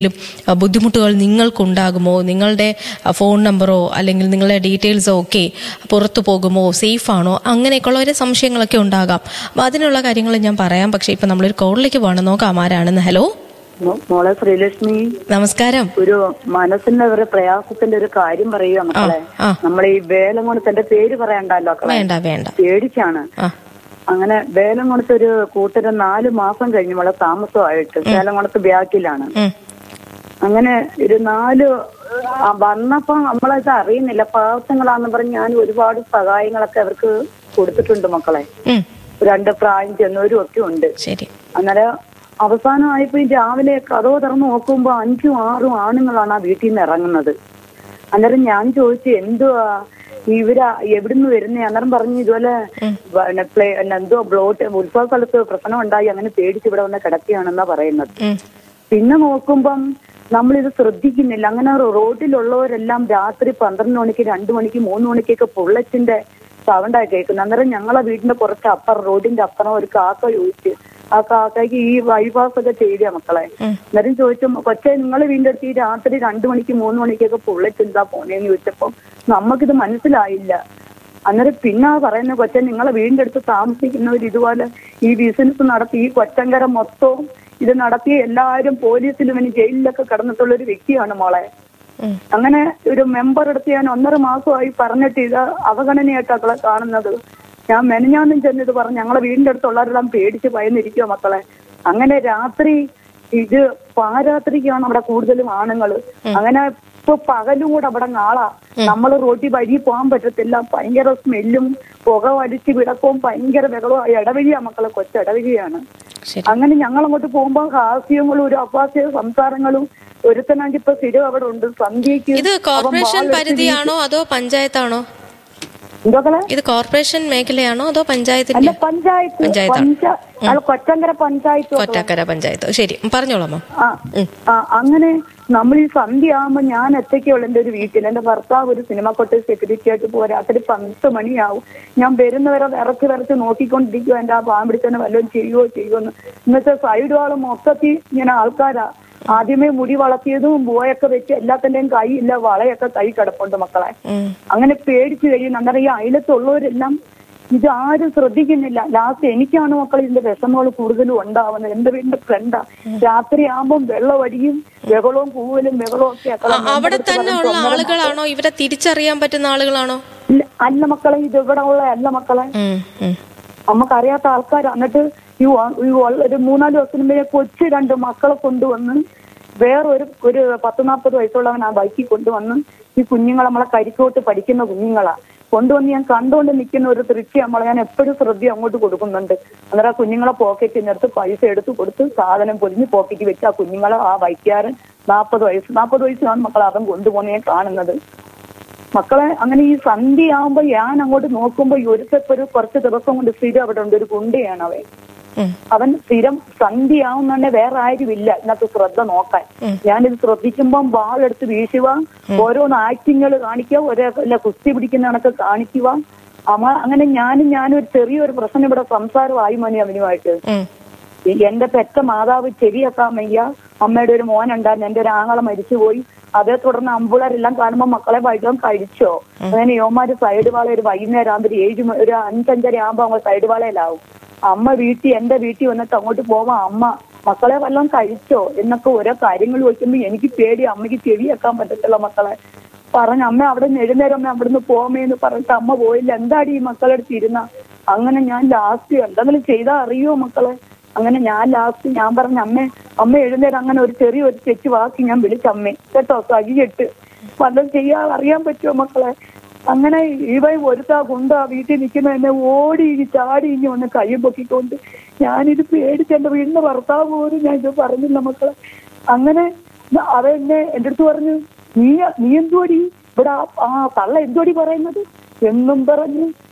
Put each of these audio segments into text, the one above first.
എന്തെങ്കിലും ബുദ്ധിമുട്ടുകൾ നിങ്ങൾക്കുണ്ടാകുമോ നിങ്ങളുടെ അഹ്, ഫോൺ നമ്പറോ അല്ലെങ്കിൽ നിങ്ങളുടെ ഡീറ്റെയിൽസോ ഒക്കെ പുറത്തു പോകുമോ സേഫ് ആണോ അങ്ങനെയൊക്കെയുള്ള ഒരു സംശയങ്ങളൊക്കെ ഉണ്ടാകാം അപ്പം അതിനുള്ള കാര്യങ്ങൾ ഞാൻ പറയാം പക്ഷേ ഇപ്പം നമ്മളൊരു കോളിലേക്ക് പോകണം നോക്കാം ആരാണെന്ന് ഹലോ മോ- മോളെ ശ്രീലക്ഷ്മി നമസ്കാരം ഒരു മനസ്സിന്റെ ഒരു പ്രയാസത്തിന്റെ ഒരു കാര്യം പറയുക മക്കളെ ആ. നമ്മൾ ഈ വേലംകുണത്തിന്റെ പേര് പറയണ്ടല്ലോ മക്കളെ വേണ്ട വേണ്ട പേടിച്ചാണ് ആ അങ്ങനെ വേലംകുണത്ത് ഒരു കൂട്ടര് നാല് മാസം കഴിഞ്ഞ് നമ്മളെ താമസമായിട്ട് വേലംകുണത്ത് ബാക്കിലാണ് ഉം, അങ്ങനെ ഒരു നാല് ആ, വന്നപ്പോ നമ്മളത് അറിയുന്നില്ല പാവസങ്ങളാന്ന് പറഞ്ഞ് ഞാൻ ഒരുപാട് സഹായങ്ങളൊക്കെ അവർക്ക് കൊടുത്തിട്ടുണ്ട് മക്കളെ ഉം, രണ്ട് പ്രായം ചെന്നവരും ഒക്കെ ഉണ്ട് ശരി അന്നേരം അവസാനമായപ്പോ ഈ രാവിലെ കഥവ് തുറന്ന് നോക്കുമ്പോ അഞ്ചും ആറും ആണുങ്ങളാണ് ആ വീട്ടിൽ നിന്ന് ഇറങ്ങുന്നത് അന്നേരം ഞാൻ ചോദിച്ചു എന്തുവാ ഇവരാ എവിടുന്ന് വരുന്നേ അന്നേരം പറഞ്ഞു ഇതുപോലെ പിന്നെ പ്ലേ- പിന്നെ എന്തോ ബ്ലോട്ട് ഉത്സവ സ്ഥലത്ത് പ്രശ്നം ഉണ്ടായി അങ്ങനെ പേടിച്ച് ഇവിടെ വന്ന് കിടക്കുകയാണെന്നാ പറയുന്നത് ഉം, പിന്നെ നോക്കുമ്പം നമ്മളിത് ശ്രദ്ധിക്കുന്നില്ല അങ്ങനെ റോഡിലുള്ളവരെല്ലാം രാത്രി പന്ത്രണ്ട് മണിക്ക് രണ്ടു മണിക്ക് മൂന്ന് മണിക്കൊക്കെ പുള്ളച്ചിന്റെ സൗണ്ടായി കേൾക്കുന്നത് അന്നേരം ഞങ്ങളെ വീടിന്റെ കുറച്ച് അപ്പുറം റോഡിന്റെ അപ്പുറം ഒരു കാക്ക ചോദിച്ചു ആ കാക്കയ്ക്ക് ഈ ബൈപാസ് ഒക്കെ ചെയ്ത മക്കളെ ഉം. അന്നേരം ചോദിച്ചു കൊച്ചെ നിങ്ങളെ വീടിന്റെ അടുത്ത് ഈ രാത്രി രണ്ടു മണിക്ക് മൂന്ന് മണിക്കൊക്കെ പുള്ളച്ച് എന്താ പോണേന്ന് ചോദിച്ചപ്പോ നമുക്കിത് മനസ്സിലായില്ല അന്നേരം പിന്നെ ആ പറയുന്ന കൊച്ചൻ നിങ്ങളെ വീടിന്റെ അടുത്ത് താമസിക്കുന്നവർ ഇതുപോലെ ഈ ബിസിനസ് നടത്തി ഈ കൊച്ചങ്കര മൊത്തവും ഇത് നടത്തി എല്ലാവരും പോലീസിലും ഇനി ജയിലിലൊക്കെ കടന്നിട്ടുള്ള ഒരു വ്യക്തിയാണ് മോളെ ഉം, അങ്ങനെ ഒരു മെമ്പർ എടുത്ത് ഞാൻ ഒന്നര മാസമായി പറഞ്ഞിട്ട് ഇത് അവഗണനയായിട്ടാ കാണുന്നത് ഞാൻ മെനഞ്ഞാന്നും ചെന്നിത് പറഞ്ഞു ഞങ്ങളെ വീടിന്റെ അടുത്തുള്ളവരെല്ലാം പേടിച്ച് ഭയന്നിരിക്കുക മക്കളെ അങ്ങനെ രാത്രി ഇത് പാരാത്രിക്കാണ് അവിടെ കൂടുതലും ആണുങ്ങള് അങ്ങനെ ഇപ്പൊ പകലും കൂടെ അവിടെ ആളാ നമ്മൾ റോട്ടിൽ വഴി പോകാൻ പറ്റത്തില്ല ഭയങ്കര സ്മെല്ലും പുക വലിച്ച് വിടക്കവും ഭയങ്കര ബഹളവും ഇടവഴിയാ മക്കളെ കൊച്ചിടവഴിയാണ് ശരി അങ്ങനെ ഞങ്ങൾ അങ്ങോട്ട് പോകുമ്പോൾ ഹാസ്യങ്ങളും ഒരു അപാസ്യ സംസാരങ്ങളും ഒരുത്തനാണെങ്കിൽ ഇപ്പൊ സ്ഥിരം അവിടെ ഉണ്ട് സന്ധ്യക്ക് ഇത് അവൻ കോർപ്പറേഷൻ വാളെടുത്ത് പരിധിയാണോ അതോ പഞ്ചായത്താണോ എന്തൊക്കെ ഇത് കോർപ്പറേഷൻ മേഖലയാണോ അതോ അല്ല പഞ്ചായത്തിന്റെ പഞ്ചായത്ത് പഞ്ചായത്താണ്. പഞ്ച അല്ല കൊച്ചങ്കര പഞ്ചായത്ത് കൊറ്റാക്കര പഞ്ചായത്ത് ശരി പറഞ്ഞോളാമോ ആ ആ അങ്ങനെ നമ്മൾ ഈ സന്ധ്യ ആകുമ്പോ ഞാൻ ഒറ്റയ്ക്കുള്ള എന്റെ ഒരു വീട്ടിൽ എന്റെ ഭർത്താവ് ഒരു സിനിമ കൊട്ട് സെക്യൂരിറ്റി ആയിട്ട് പോരാ രാത്രി പത്ത് മണിയാവും ഞാൻ വരുന്നവരെ വിറച്ച് വിറച്ച് നോക്കിക്കൊണ്ടിരിക്കുവോ എന്റെ ആ പാൻ പിടിച്ചെന്നെ വല്ലതും ചെയ്യുവോ ചെയ്യുമോ എന്ന് എന്നുവെച്ചാൽ സൈഡ് വാള് മൊത്തത്തിൽ ഇങ്ങനെ ആൾക്കാരാ ആദ്യമേ മുടി വളർത്തിയതും ബോയൊക്കെ വെച്ച് എല്ലാത്തിന്റെയും കൈയില്ല വളയൊക്കെ കൈ കിടപ്പുണ്ട് മക്കളെ ഉം, അങ്ങനെ പേടിച്ചു കഴിയും അന്നേരം ഈ അയലത്തുള്ളവരെല്ലാം ഇത് ആരും ശ്രദ്ധിക്കുന്നില്ല ലാസ്റ്റ് എനിക്കാണ് മക്കൾ ഇതിന്റെ വിഷമങ്ങൾ കൂടുതലും ഉണ്ടാവുന്നത് എന്റെ വീടിന്റെ ഫ്രണ്ടാ രാത്രി ആകുമ്പോൾ വെള്ളമടിയും ബഹളവും പൂവലും ബഹളവും ഒക്കെ ആ, അവിടെ തന്നെ ഉള്ള ആളുകളാണോ ഇവരെ തിരിച്ചറിയാൻ പറ്റുന്ന ആളുകളാണോ ഇല്ല, അല്ല മക്കളെ ഇത് ഇവിടെ ഉള്ള അല്ല മക്കളെ ഉം, ഉം, നമുക്കറിയാത്ത ആൾക്കാരാ എന്നിട്ട് ഈ വ- ഈ ഉള്ള- ഒരു മൂന്നാല് ദിവസത്തിന് മുമ്പേ കൊച്ചു രണ്ട് മക്കളെ കൊണ്ടുവന്ന് വേറൊരു ഒരു പത്ത് നാൽപ്പത് വയസ്സുള്ളവൻ ആ ബൈക്കിൽ കൊണ്ടുവന്ന് ഈ കുഞ്ഞുങ്ങളെ നമ്മളെ കരിക്കോട്ട് പഠിക്കുന്ന കുഞ്ഞുങ്ങളാ കൊണ്ടുവന്ന് ഞാൻ കണ്ടുകൊണ്ട് നിൽക്കുന്ന ഒരു തൃപ്തി നമ്മളെ ഞാൻ എപ്പോഴും ശ്രദ്ധ അങ്ങോട്ട് കൊടുക്കുന്നുണ്ട് അന്നേരം ആ കുഞ്ഞുങ്ങളെ പോക്കറ്റിൽ നിന്നെടുത്ത് പൈസ എടുത്ത് കൊടുത്ത് സാധനം പൊതിഞ്ഞ് പോക്കറ്റിൽ വെച്ച് ആ കുഞ്ഞുങ്ങളെ ആ ബൈക്കുകാരൻ നാൽപ്പത് വയസ്സ് നാൽപ്പത് വയസ്സിലാണ് മക്കളെ അതും കൊണ്ടുപോകുന്ന ഞാൻ കാണുന്നത് മക്കളെ അങ്ങനെ ഈ സന്ധ്യ ആവുമ്പോ ഞാൻ അങ്ങോട്ട് നോക്കുമ്പോ ഈ ഒരുത്തപ്പോ ഒരു കുറച്ച് ദിവസം കൊണ്ട് സ്ഥിരം അവിടെ ഉണ്ട് ഒരു ഗുണ്ടയാണ് അവൻ ഉം, അവൻ സ്ഥിരം സന്ധ്യ ആവുന്നുണ്ടെ വേറെ ആരുമില്ല ഇതിനകത്ത് ശ്രദ്ധ നോക്കാൻ ഞാനിത് ശ്രദ്ധിക്കുമ്പം വാളെടുത്ത് വീശുക ഓരോന്ന് ആക്ടിങ്ങൾ കാണിക്കുക ഒരേ അല്ല കുസ്തി പിടിക്കുന്ന കണക്ക് കാണിക്കുക അമ്മ അങ്ങനെ ഞാനും ഞാനും ഒരു ചെറിയൊരു പ്രശ്നം ഇവിടെ സംസാരമായി മണി അവനുമായിട്ട് ഉം, ഈ എന്റെ പെറ്റ മാതാവ് ചെവിയാക്കാൻ വയ്യ അമ്മയുടെ ഒരു മോനുണ്ടായിരുന്നു എന്റെ ഒരു ആങ്ങളെ മരിച്ചുപോയി അതേ തുടർന്ന് അമ്പുളരെല്ലാം കാണുമ്പോൾ മക്കളെ വൈകിട്ട് കഴിച്ചോ അങ്ങനെ യോമാര് സൈഡ് വാള ഒരു വൈകുന്നേരം ആകുമ്പോൾ ഒരു ഏഴ് മ- ഒരു അഞ്ചഞ്ചര ആകുമ്പോ അങ്ങ് സൈഡ് വാളയിലാവും അമ്മ വീട്ടിൽ എന്റെ വീട്ടിൽ വന്നിട്ട് അങ്ങോട്ട് പോവാ അമ്മ മക്കളെ വല്ലതും കഴിച്ചോ എന്നൊക്കെ ഓരോ കാര്യങ്ങൾ ചോദിക്കുമ്പോ എനിക്ക് പേടി അമ്മയ്ക്ക് ചെവിയാക്കാൻ പറ്റത്തില്ല മക്കളെ പറഞ്ഞ അമ്മ അവിടെ നിന്ന് എഴുന്നേരം അമ്മ അവിടുന്ന് പോമേന്ന് പറഞ്ഞിട്ട് അമ്മ പോയില്ല എന്താടി ഈ മക്കളുടെ അടുത്ത് ഇരുന്ന അങ്ങനെ ഞാൻ ലാസ്റ്റ് എന്തെങ്കിലും ചെയ്താൽ അറിയോ മക്കളെ അങ്ങനെ ഞാൻ ലാസ്റ്റ് ഞാൻ പറഞ്ഞ അമ്മേ അമ്മ എഴുന്നേരം അങ്ങനെ ഒരു ചെറിയ ഒരു തെറ്റ് വാക്കി ഞാൻ വിളിച്ച അമ്മേ കേട്ടോ സഹിച്ചിട്ട് വല്ലതും ചെയ്യാൻ അറിയാൻ പറ്റുമോ മക്കളെ അങ്ങനെ ഇവൻ ഒരുത്താ കൊണ്ടാ വീട്ടിൽ നിൽക്കുന്ന എന്നെ ഓടി ഇനി ചാടി ഇനി ഒന്ന് കൈ പൊക്കിക്കൊണ്ട് ഞാനിത് പേടിച്ച് എന്റെ വീടിന്റെ ഭർത്താവ് പോലും ഞാൻ ഇത് പറഞ്ഞില്ല മക്കളെ അങ്ങനെ അവൻ എന്നെ എന്റെ അടുത്ത് പറഞ്ഞു നീ നീ എന്തുവാടി ഇവിടെ ആ- ആ തള്ള എന്തുവാടി പറയുന്നത് എന്നും പറഞ്ഞ്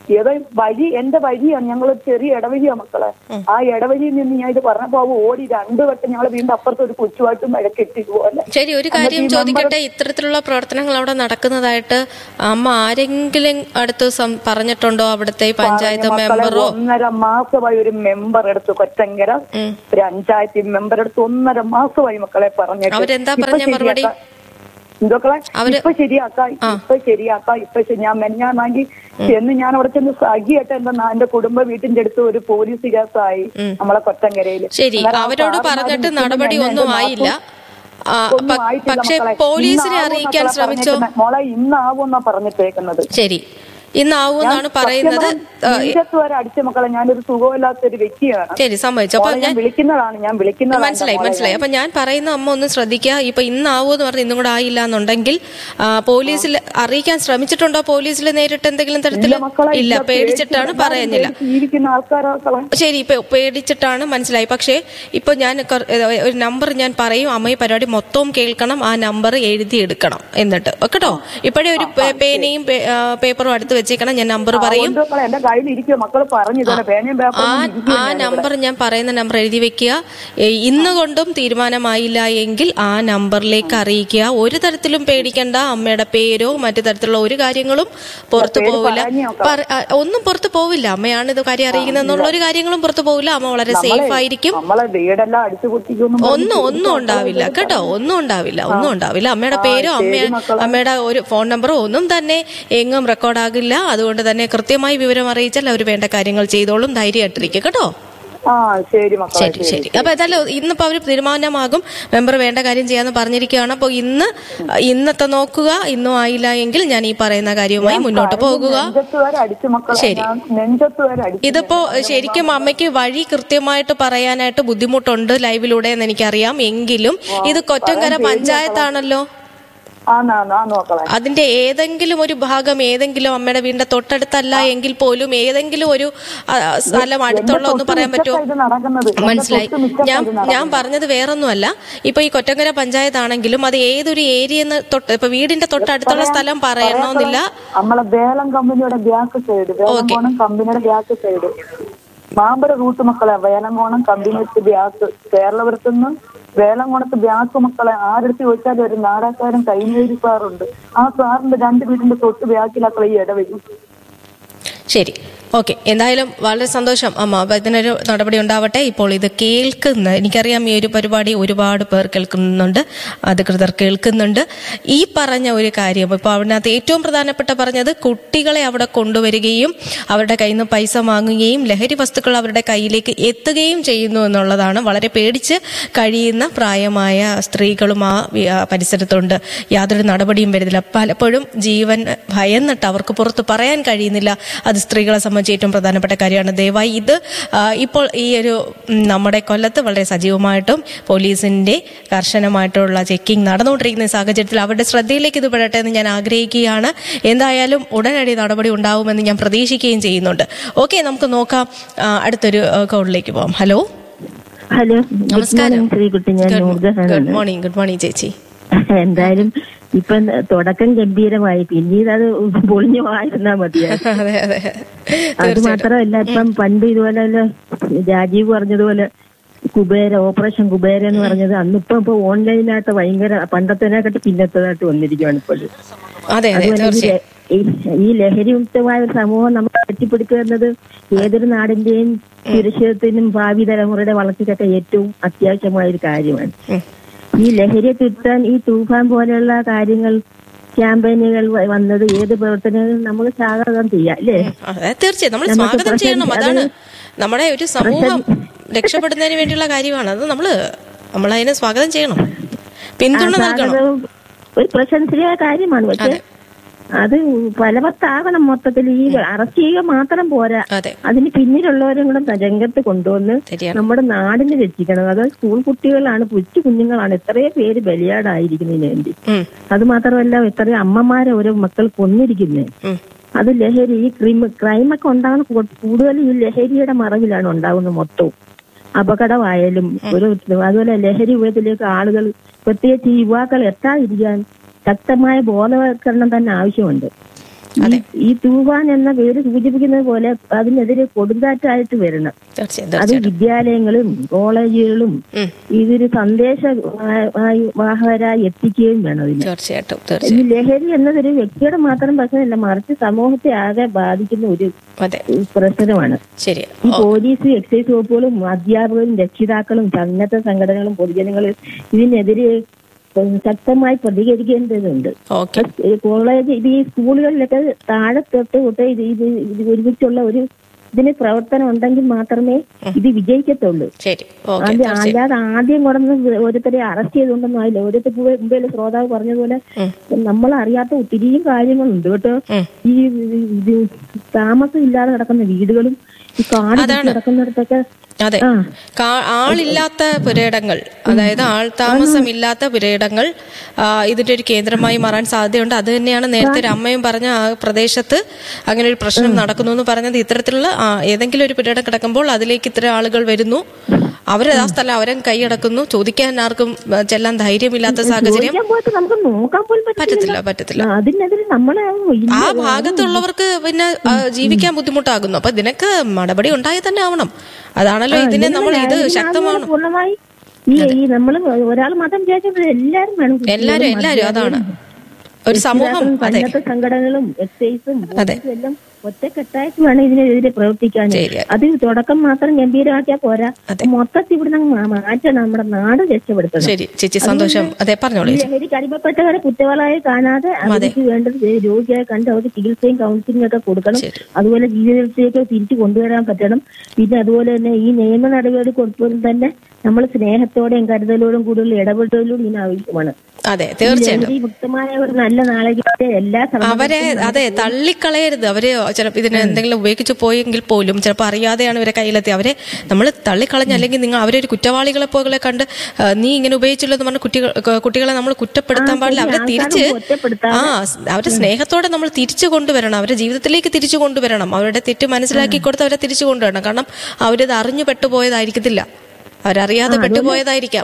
ഏതോ വഴി എന്റെ വഴിയാണ് ഞങ്ങൾ ചെറിയ ഇടവഴിയാ മക്കളെ ആ ഇടവഴിയിൽ നിന്ന് ഞാൻ ഇത് പറഞ്ഞപ്പോ അവ ഓടി രണ്ടു വട്ടം ഞങ്ങൾ വീണ്ടും അപ്പുറത്ത് ഒരു കൊച്ചുവായിട്ടും വഴക്കിട്ട് ഇതുപോലെ ശരി ഒരു കാര്യം ചോദിക്കട്ടെ ഇത്തരത്തിലുള്ള പ്രവർത്തനങ്ങൾ അവിടെ നടക്കുന്നതായിട്ട് അമ്മ ആരെങ്കിലും അടുത്ത് സം- പറഞ്ഞിട്ടുണ്ടോ അവിടുത്തെ ഈ പഞ്ചായത്ത് മക്കളെ മെമ്പറോ ഒന്നര മാസമായി ഒരു മെമ്പർ എടുത്ത് കൊറ്റങ്കര ഒരു പഞ്ചായത്ത് മെമ്പർ എടുത്ത് ഒന്നര മാസമായി മക്കളെ പറഞ്ഞിട്ട് അവരെന്താ ഇപ്പൊ പറഞ്ഞ മറുപടി? ശരിയാക്കാം. എന്തോക്കളെ അവര്- ഇപ്പൊ ശരിയാക്കാം ഇപ്പൊ ശരിയാക്കാം ഇപ്പൊ ശരി- ഞാൻ മെഞ്ഞാണെങ്കിൽ ചെന്ന് ഞാൻ അവിടെ ചെന്ന് സഖിയായിട്ട് എന്റെ നാ- എന്റെ കുടുംബ വീട്ടിന്റെ അടുത്ത് ഒരു പോലീസ് കേസായി നമ്മളെ കൊറ്റങ്കരയില് ശരി അന്നേരം ആ അവരോട് സാറുമാര് പറഞ്ഞിട്ട് നിൽക്കുന്ന നടപടി എന്നെ ഒന്നും എന്റെ ആയില്ല ആ, ഒന്നും പ- ആയിട്ടില്ല പക്ഷെ മക്കളെ. പോലീസിനെ ഇന്നാവും അറിയിക്കാൻ മക്കളെ ശ്രമിച്ചോ പറഞ്ഞേക്കുന്നെ. മോളെ ഇന്നാവുമെന്നാ പറഞ്ഞിട്ടേക്കുന്നത് ശരി ഇന്നാവൂന്നാണ് പറയുന്നത് ആ, നെഞ്ചത്ത് വരെ അടിച്ച മക്കളെ ഞാനൊരു സുഖമില്ലാത്ത ഒരു വ്യക്തിയാണ് ശരി സമ്മതിച്ചു അപ്പൊ മോളെ ഞാൻ വിളിക്കുന്നതാണ് ഞാൻ വിളിക്കുന്നതാണ് മനസ്സിലായി മോളെ. മനസ്സിലായി അപ്പൊ ഞാൻ പറയുന്ന അമ്മ ഒന്ന് ശ്രദ്ധിക്കുക ഇപ്പൊ ഇന്നാവൂ എന്ന് പറഞ്ഞ് ഇന്നും കൂടെ ആയില്ല എന്നുണ്ടെങ്കിൽ ആ, പോലീസിൽ അറിയിക്കാൻ ശ്രമിച്ചിട്ടുണ്ടോ പോലീസിൽ നേരിട്ട് എന്തെങ്കിലും തരത്തില് ഇല്ല മക്കളെ ഇല്ല ഇല്ല, പേടിച്ചിട്ടാണ് പേടിച്ച് പറയുന്നില്ല പേടിച്ച് ജീവിക്കുന്ന ആൾക്കാരാ മക്കളെ ശരി ഇപ്പൊ പേടിച്ചിട്ടാണ് മനസ്സിലായി പക്ഷേ ഇപ്പൊ ഞാൻ കൊ- ഏ, ഒരു നമ്പർ ഞാൻ പറയും അമ്മ ഈ പരിപാടി മൊത്തവും കേൾക്കണം ആ നമ്പർ എഴുതിയെടുക്കണം എന്നിട്ട് കേട്ടോ ഇപ്പോഴേ ഒരു പേ- പേനയും പേ- ആ, പേപ്പറും അടുത്ത് വെച്ചേക്കണം ഞാൻ നമ്പർ പറയും അതുകൊണ്ട് മക്കളെ എന്റെ കയ്യിൽ ഇരിക്കുക മക്കൾ പറഞ്ഞു ഇതോടെ പേനയും ആ പേപ്പറും ആ നമ്പർ ഞാൻ പറയുന്ന നമ്പർ എഴുതി വെക്കുക ഏ, ഇന്ന് കൊണ്ടും തീരുമാനമായില്ല എങ്കിൽ ആ നമ്പറിലേക്ക് അറിയിക്കുക ഒരു തരത്തിലും പേടിക്കേണ്ട അമ്മയുടെ പേരോ മറ്റു തരത്തിലുള്ള ഒരു കാര്യങ്ങളും പുറത്തു പേര് പോവില്ല പറഞ്ഞ് നോക്കാം. പറ- ആ, ഒന്നും പുറത്തു പോവില്ല അമ്മയാണ് ഇത് കാര്യം അറിയിക്കുന്നതെന്നുള്ള ഒരു കാര്യങ്ങളും പുറത്തു പോവില്ല അമ്മ വളരെ സേഫ് ആയിരിക്കും നമ്മളെ വീടെല്ലാം അടിച്ചു പൊട്ടിക്കൊന്നും ഒന്നും ഒന്നും ഉണ്ടാവില്ല കേട്ടോ ഒന്നും ഉണ്ടാവില്ല ഒന്നും ഉണ്ടാവില്ല അമ്മയുടെ പേരോ അമ്മ അമ്മയുടെ ഒരു ഫോൺ നമ്പറോ ഒന്നും തന്നെ എങ്ങും റെക്കോർഡാകില്ല അതുകൊണ്ട് തന്നെ കൃത്യമായി വിവരം അറിയിച്ചാൽ അവർ വേണ്ട കാര്യങ്ങൾ ചെയ്തോളും ധൈര്യമായിട്ടിരിക്കും കേട്ടോ ആ ശരി മക്കളെ ശരി ശരി അപ്പൊ ഏതായാലും ഇന്നിപ്പോ അവര് തീരുമാനമാകും മെമ്പർ വേണ്ട കാര്യം ചെയ്യാന്ന് പറഞ്ഞിരിക്കുകയാണ് അപ്പൊ ഇന്ന് ഇന്നത്തെ നോക്കുക ഇന്നും ആയില്ല എങ്കിൽ ഞാൻ ഈ പറയുന്ന കാര്യവുമായി മുന്നോട്ട് പോകുക നെഞ്ചത്ത് വരെ അടിച്ചു മക്കളെ ശരി. ഞാൻ നെഞ്ചത്ത് വരെ അടിച്ചു ഇതിപ്പോ ശരിക്കും അമ്മയ്ക്ക് വഴി കൃത്യമായിട്ട് പറയാനായിട്ട് ബുദ്ധിമുട്ടുണ്ട് ലൈവിലൂടെ എന്ന് എനിക്കറിയാം എങ്കിലും ഇത് കൊറ്റങ്കര പഞ്ചായത്താണല്ലോ ആന്നാന്ന് ആ നോക്കളെ അതിന്റെ ഏതെങ്കിലും ഒരു ഭാഗം ഏതെങ്കിലും അമ്മയുടെ വീടിന്റെ തൊട്ടടുത്തല്ല എങ്കിൽ പോലും ഏതെങ്കിലും ഒരു ആ, സ്ഥലം അടുത്തുള്ള ഒന്ന് പറയാൻ പറ്റുമോ ഇത് നടക്കുന്നത് എന്റെ മനസ്സിലായി തൊട്ട് മിറ്റത്താ ഞാൻ ഇത് നടക്കുന്നത്. ഞാൻ പറഞ്ഞത് വേറൊന്നുമല്ല ഇപ്പൊ ഈ കൊറ്റങ്കര പഞ്ചായത്താണെങ്കിലും അത് ഏതൊരു ഏരിയ തൊട്ട് ഇപ്പൊ വീടിന്റെ തൊട്ടടുത്തുള്ള സ്ഥലം പറയണമെന്നില്ല നമ്മളെ വേളം കമ്പനിയുടെ ബാക്ക് സൈഡ് വേലങ്കോണം കമ്പനിയുടെ ബാക്ക് സൈഡ് മാമ്പര റൂട്ട് മക്കളെ വേലങ്കോണം കമ്പനിയുടെ ബാക്ക് കേരളപുരത്തുനിന്ന് വേലങ്കോണത്ത് ബാക്ക് മക്കളെ ആരെടുത്ത് ചോദിച്ചാലും ഒരു നാടാക്കാരൻ കൈനേരി സാറുണ്ട് ആ സാറിന്റെ രണ്ട് വീടിന്റെ തൊട്ട് ബാക്കിലാക്കളെ ഈ ഇടവഴി ശരി ഓക്കെ എന്തായാലും വളരെ സന്തോഷം അമ്മ അപ്പൊ ഇതിനൊരു നടപടി ഉണ്ടാവട്ടെ ഇപ്പോൾ ഇത് കേൾക്കുന്ന എനിക്കറിയാം ഈ ഒരു പരിപാടി ഒരുപാട് പേർ കേൾക്കുന്നുണ്ട് അധികൃതർ കേൾക്കുന്നുണ്ട് ഈ പറഞ്ഞ ഒരു കാര്യം ഇപ്പോൾ അതിനകത്ത് ഏറ്റവും പ്രധാനപ്പെട്ട പറഞ്ഞത് കുട്ടികളെ അവിടെ കൊണ്ടുവരികയും അവരുടെ കയ്യിൽ നിന്ന് പൈസ വാങ്ങുകയും ലഹരി വസ്തുക്കൾ അവരുടെ കയ്യിലേക്ക് എത്തുകയും ചെയ്യുന്നു എന്നുള്ളതാണ് വളരെ പേടിച്ച് കഴിയുന്ന പ്രായമായ സ്ത്രീകളും ആ വി- ആ പരിസരത്തുണ്ട് യാതൊരു നടപടിയും വരുന്നില്ല പലപ്പോഴും ജീവൻ ഭയന്നിട്ട് അവർക്ക് പുറത്ത് പറയാൻ കഴിയുന്നില്ല അത് സ്ത്രീകളെ സംബന്ധിച്ച് ഏറ്റവും പ്രധാനപ്പെട്ട കാര്യമാണ് ദയവായി ഇത് ആ, ഇപ്പോൾ ഈ ഒരു ഉം, നമ്മുടെ കൊല്ലത്ത് വളരെ സജീവമായിട്ടും പോലീസിന്റെ കർശനമായിട്ടുള്ള ചെക്കിംഗ് നടന്നുകൊണ്ടിരിക്കുന്ന ഈ സാഹചര്യത്തിൽ അവരുടെ ശ്രദ്ധയിലേക്ക് ഇത് പെടട്ടെ എന്ന് ഞാൻ ആഗ്രഹിക്കുകയാണ് എന്തായാലും ഉടനടി നടപടി ഉണ്ടാവുമെന്ന് ഞാൻ പ്രതീക്ഷിക്കുകയും ചെയ്യുന്നുണ്ട് ഓക്കെ നമുക്ക് നോക്കാം ആ, അടുത്തൊരു കോളിലേക്ക് പോകാം ഹലോ ഹലോ നമസ്കാരം. ശ്രീകുട്ടി ഞാൻ ഗുഡ് നൂർജഹാനാണ് മോർണിംഗ് ഗുഡ് മോർണിംഗ് ചേച്ചി എന്തായാലും ഇപ്പൊ തുടക്കം ഗംഭീരമായി പിന്നീട് അത് പൊളിഞ്ഞു പോയിരുന്നാ മതിയായിരുന്നു അതെ അതെ അത് മാത്രമല്ല ഇപ്പം പണ്ട് ഇതുപോലെ അല്ലേ രാജീവ് പറഞ്ഞതുപോലെ കുബേര ഓപ്പറേഷൻ കുബേര എന്ന് പറഞ്ഞത് അന്നിപ്പം ഇപ്പൊ ഓൺലൈനായിട്ട് ഭയങ്കര പണ്ടത്തേനെക്കാട്ടി പിന്നത്തതായിട്ട് വന്നിരിക്കുകയാണ് ഇപ്പോൾ അതെ അതെ അതുപോലെ ഈ തീർച്ചയായും ല- ഈ ഈ ലഹരിയുക്തമായ ഒരു സമൂഹം നമ്മൾ കെട്ടിപ്പിടിക്കുക എന്നത് ഏതൊരു നാടിന്റെയും സുരക്ഷിതത്തിനും ഭാവി തലമുറയുടെ വളർച്ചയ്ക്കൊക്കെ ഏറ്റവും അത്യാവശ്യമായ ഒരു കാര്യമാണ് ഉം. ഈ ലഹരിയെ തിരുത്താൻ ഈ തൂഫാൻ പോലെയുള്ള കാര്യങ്ങൾ ക്യാമ്പയിനുകൾ വ- വന്നത് ഏത് പ്രവർത്തനങ്ങളും നമുക്ക് സ്വാഗതം ചെയ്യാം അല്ലേ അതെ തീർച്ചയായും നമ്മൾ നമുക്ക് സ്വാഗതം പ്രശംസ- ചെയ്യണം അതാണ് അത് നമ്മുടെ ഒരു സമൂഹം രക്ഷപ്പെടുന്നതിന് വേണ്ടിയുള്ള കാര്യമാണ് അത് നമ്മള് നമ്മൾ അതിനെ സ്വാഗതം ചെയ്യണം പിന്തുണ നൽകണം സ്വാഗതവും ഒരു പ്രശംസനീയ കാര്യമാണ് പക്ഷെ അതെ. അത് ഫലവത്താകണം മൊത്തത്തിൽ ഈ അറസ്റ്റ് ചെയ്യുക മാത്രം പോരാ അതെ അതിന് പിന്നിലുള്ളവരും കൂടെ രംഗത്ത് കൊണ്ടുവന്ന് ശരിയാണ് നമ്മുടെ നാടിന് രക്ഷിക്കണം അത് സ്കൂൾ കുട്ടികളാണ് കൊച്ചു കുഞ്ഞുങ്ങളാണ് എത്രയോ പേര് ബലിയാടായിരിക്കുന്നതിന് വേണ്ടി ഉം, അത് മാത്രമല്ല എത്രയോ അമ്മമാരെ ഓരോ മക്കൾ കൊന്നിരിക്കുന്നത് ഉം. അത് ലഹരി ഈ ക്രിമ ക്രൈമൊക്കെ ഉണ്ടാകുന്ന കൂ- കൂടുതൽ ഈ ലഹരിയുടെ മറവിലാണ് ഉണ്ടാകുന്നത് മൊത്തവും അപകടമായാലും ഒരു അതുപോലെ ലഹരി ഉപയോഗത്തിലേക്ക് ആളുകൾ പ്രത്യേകിച്ച് ഈ യുവാക്കൾ എത്താതിരിക്കാൻ ശക്തമായ ബോധവൽക്കരണം തന്നെ ആവശ്യമുണ്ട് ഈ- ഈ തൂഫാൻ എന്ന പേര് സൂചിപ്പിക്കുന്നത് പോലെ അതിനെതിരെ കൊടുങ്കാറ്റായിട്ട് വരണം തീർച്ചയായും അത് തീർച്ചയായിട്ടും വിദ്യാലയങ്ങളും കോളേജുകളും ഉം. ഇതൊരു സന്ദേശ വാ- വാ- വാഹകരായി എത്തിക്കുകയും വേണം ഇതിന് തീർച്ചയായിട്ടും ഈ തീർച്ചയായും ലഹരി എന്നതൊരു വ്യക്തിയുടെ മാത്രം പ്രശ്നമല്ല മറിച്ച് സമൂഹത്തെ ആകെ ബാധിക്കുന്ന ഒരു അതെ പ്രശ്നമാണ് ശരി ഈ പോലീസ് എക്സൈസ് വകുപ്പുകളും അധ്യാപകരും രക്ഷിതാക്കളും സന്നദ്ധ സംഘടനകളും പൊതുജനങ്ങളും ഇതിനെതിരെ ശക്തമായി പ്രതികരിക്കേണ്ടതുണ്ട് ഓക്കെ ഈ കോളേജ് ഇത് ഈ സ്കൂളുകളിലൊക്കെ താഴെ തൊട്ട് തൊട്ട് ഇത് ഇത് ഇത് ഒരുമിച്ചുള്ള ഒരു ഇതിന് പ്രവർത്തനം ഉണ്ടെങ്കിൽ മാത്രമേ ഇത് വിജയിക്കത്തുള്ളൂ ശരി ഓക്കെ അത് തീർച്ചയായും അല്ലാതെ ആദ്യം കൊണ്ടന്ന് ഓരോരുത്തരെ അറസ്റ്റ് ചെയ്തുകൊണ്ടൊന്നും ആയില്ല ഓരോരുത്തർ മുമ്പേ ശ്രോതാവ് പറഞ്ഞതുപോലെ നമ്മൾ അറിയാത്ത ഒത്തിരിയും കാര്യങ്ങളുണ്ട് കേട്ടോ ഉം. ഈ ഇത് താമസം ഇല്ലാതെ കിടക്കുന്ന വീടുകളും ഈ കാട് പിടിച്ച് കിടക്കുന്നിടത്തൊക്കെ അതെ ആ. കാ- ആളില്ലാത്ത പുരയിടങ്ങൾ അതായത് ആൾ താമസമില്ലാത്ത പുരയിടങ്ങൾ ആ, ഇതിന്റെ ഒരു കേന്ദ്രമായി മാറാൻ സാധ്യതയുണ്ട് അത് തന്നെയാണ് നേരത്തെ ഒരു അമ്മയും പറഞ്ഞ ആ പ്രദേശത്ത് അങ്ങനെ ഒരു പ്രശ്നം നടക്കുന്നു എന്ന് പറഞ്ഞത് ഇത്തരത്തിലുള്ള ആ, ഏതെങ്കിലും ഒരു പുരയിടം കിടക്കുമ്പോൾ അതിലേക്ക് ഇത്തരം ആളുകൾ വരുന്നു അവര് ആ സ്ഥലം അവരെ കൈയടക്കുന്നു ചോദിക്കാൻ ആർക്കും ആ, ചെല്ലാൻ ധൈര്യമില്ലാത്ത സാഹചര്യം ചോദിക്കാൻ പോയിട്ട് നമുക്ക് നോക്കാൻ പോലും പറ്റത്തില്ല പറ്റത്തില്ല ആ, അതിനെതിരെ നമ്മളെ ഇല്ല, ആ ഭാഗത്തുള്ളവർക്ക് പിന്നെ ആ, ജീവിക്കാൻ ബുദ്ധിമുട്ടാകുന്നു അപ്പൊ ഇതിനൊക്കെ നടപടി ഉണ്ടായി തന്നെ ആവണം അതാണല്ലോ ഇതിനെ നമ്മൾ ഇത് ഇതിനെ ശക്തമാണ് പൂർണ്ണമായി ഈ ഈ നമ്മൾ ഒരാൾ മാത്രം വിചാരിച്ചത് എല്ലാരും വേണം എല്ലാരും എല്ലാരും അതാണ് ഒരു സമൂഹം അതെ സന്നദ്ധ സംഘടനകളും എക്സൈസും അതെ. പോലീസും എല്ലാം ഒറ്റക്കെട്ടായിട്ട് വേണം ഇതിനെതിരെ പ്രവർത്തിക്കാൻ ശരിയാ. അത് തുടക്കം മാത്രം ഗംഭീരമാക്കിയാൽ പോരാ അതെ. മൊത്തത്തിൽ ഇവിടെ നിന്ന് മാറ്റണം നമ്മുടെ നാട് രക്ഷപ്പെടുത്തണം ശരി ചേച്ചി സന്തോഷം അതെ പറഞ്ഞോളൂ ഈ ചേച്ചി ലഹരിക്ക് അടിമപ്പെട്ടവരെ കുറ്റവാളിയായി കാണാതെ അവർക്ക് വേണ്ടത് രോഗിയായി കണ്ട് അവർക്ക് ചികിത്സയും കൗൺസിലിംഗ് ഒക്കെ കൊടുക്കണം ശരി. അതുപോലെ ജീവിതത്തിലേക്ക് തിരിച്ചു കൊണ്ടുവരാൻ പറ്റണം പിന്നെ അതുപോലെ തന്നെ ഈ നിയമ നടപടി കൊടുക്കുമ്പോൾ തന്നെ നമ്മൾ സ്നേഹത്തോടെയും കരുതലോടും കൂടുതൽ ഇടപെടലോടും ഇതിന് ആവശ്യമാണ് അതെ തീർച്ചയായിട്ടും ലഹരി മുക്തമായ ഒരു നല്ല നാളേക്ക് എല്ലാ അവരെ അതെ തള്ളിക്കളയരുത് അവര് ചിലപ്പോൾ ഇതിന് എന്തെങ്കിലും ഉപയോഗിച്ച് പോയെങ്കിൽ പോലും ചിലപ്പോൾ അറിയാതെയാണ് ഇവരെ കയ്യിലെത്തി അവരെ നമ്മൾ തള്ളിക്കളഞ്ഞ അല്ലെങ്കിൽ നിങ്ങൾ അവരെ ഒരു കുറ്റവാളികളെ പോലെ കണ്ട് ആ, നീ ഇങ്ങനെ ഉപയോഗിച്ചല്ലോ എന്ന് പറഞ്ഞ് കുട്ടികൾ കുട്ടികളെ നമ്മൾ കുറ്റപ്പെടുത്താൻ പാടില്ല അവരെ തിരിച്ച് ആ അവരെ സ്നേഹത്തോടെ നമ്മൾ തിരിച്ചു കൊണ്ടുവരണം അവരുടെ ജീവിതത്തിലേക്ക് തിരിച്ചു കൊണ്ടുവരണം അവരുടെ തെറ്റ് മനസ്സിലാക്കി കൊടുത്ത് അവരെ തിരിച്ചു കൊണ്ടുവരണം കാരണം അവരിത് അറിഞ്ഞു പെട്ടുപോയതായിരിക്കത്തില്ല അവരറിയാതെ പെട്ടുപോയതായിരിക്കാം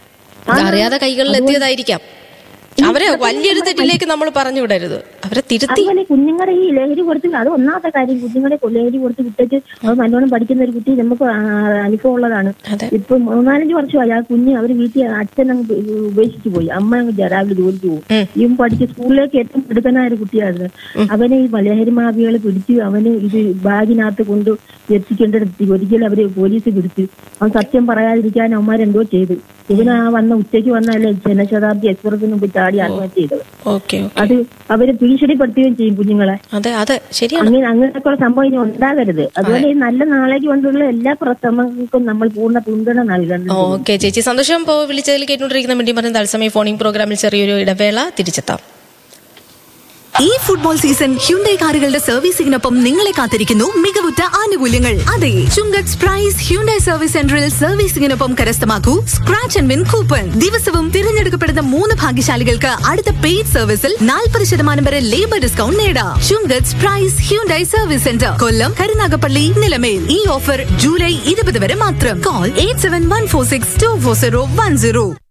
അറിയാതെ കൈകളിൽ എത്തിയതായിരിക്കാം അവരെ വലിയൊരു തെറ്റിലേക്ക് നമ്മൾ പറഞ്ഞു വിടരുത് അവരെ തിരുത്തി അതുപോലെ കുഞ്ഞുങ്ങളെ ഈ ലഹരി കൊടുത്ത് അത് ഒന്നാമത്തെ കാര്യം കുഞ്ഞുങ്ങളെ കൊ- ലഹരി കൊടുത്ത് വിട്ടേച്ച് അത് നല്ലോണം പഠിക്കുന്ന ഒരു കുട്ടി നമുക്ക് ആ, അനുഭവം ഉള്ളതാണ് അതെ ഇപ്പൊ മൂന്നാലഞ്ച് വർഷമായി ആ കുഞ്ഞ് അവര് വീട്ടിൽ അച്ഛൻ അങ്ങ് ഉപ- ഉപേക്ഷിച്ചു പോയി അമ്മ അങ്ങ് ജ- രാവിലെ ജോലിക്ക് പോകും ഉം. ഇവൻ പഠിച്ച് സ്കൂളിലേക്ക് ഏറ്റവും എടുക്കനായ ഒരു കുട്ടിയായിരുന്നു അവനെ ഈ ലഹരി മാഫിയകൾ പിടിച്ച് അവന് ഇത് ബാഗിനകത്ത് കൊണ്ട് എത്തിക്കേണ്ടത് ഒരിക്കലും അവര് പോലീസ് പിടിച്ചു അവൻ സത്യം പറയാതിരിക്കാൻ അവന്മാരെന്തോ ചെയ്തു ഇവന് ആ വന്ന ഉച്ചയ്ക്ക് വന്നല്ലേ ജനശതാബ്ദി എക്സ്പ്രസിന് മുമ്പ് ചാടി ആത്മഹത്യ ചെയ്തത് ഓക്കെ അത് അവര് ഭീഷണിപ്പെടുത്തുകയും ചെയ്യും കുഞ്ഞുങ്ങളെ അതെ അതെ ശരിയാണ് അങ്ങനെ അങ്ങനെയൊക്കെയുള്ള സംഭവം ഇനി ഉണ്ടാകരുത് അതുപോലെ ഈ നല്ല നാളേക്ക് കൊണ്ടുള്ള എല്ലാ പ്രശ്നങ്ങൾക്കും നമ്മൾ പൂർണ്ണ പിന്തുണ നൽകണം ഓക്കെ ചേച്ചി സന്തോഷം പോ വിളിച്ചതിൽ കേട്ടുകൊണ്ടിരിക്കുന്ന മിണ്ടി പറഞ്ഞ തത്സമയ ഫോണിംഗ് പ്രോഗ്രാമിൽ ചെറിയൊരു ഇടവേള തിരിച്ചെത്താം ഈ ഫുട്ബോൾ സീസൺ ഹ്യുണ്ടൈ കാറുകളുടെ സർവീസിംഗിനൊപ്പം നിങ്ങളെ കാത്തിരിക്കുന്നു മികവുറ്റ ആനുകൂല്യങ്ങൾ അതെ ചുങ്കത്ത് പ്രൈസ് ഹ്യുണ്ടൈ സർവീസ് സെന്ററിൽ സർവീസിംഗിനൊപ്പം കരസ്ഥമാക്കൂ സ്ക്രാച്ച് ആൻഡ് വിൻ കൂപ്പൺ ദിവസവും തിരഞ്ഞെടുക്കപ്പെടുന്ന മൂന്ന് ഭാഗ്യശാലികൾക്ക് അടുത്ത പെയ്ഡ് സർവീസിൽ നാൽപ്പത് ശതമാനം വരെ ലേബർ ഡിസ്കൗണ്ട് നേടാം Chunkath price Hyundai service centre Kollam Karunagappally Nilamel ഈ ഓഫർ ജൂലൈ ഇരുപത് വരെ മാത്രം call eight seven one four six two four zero one zero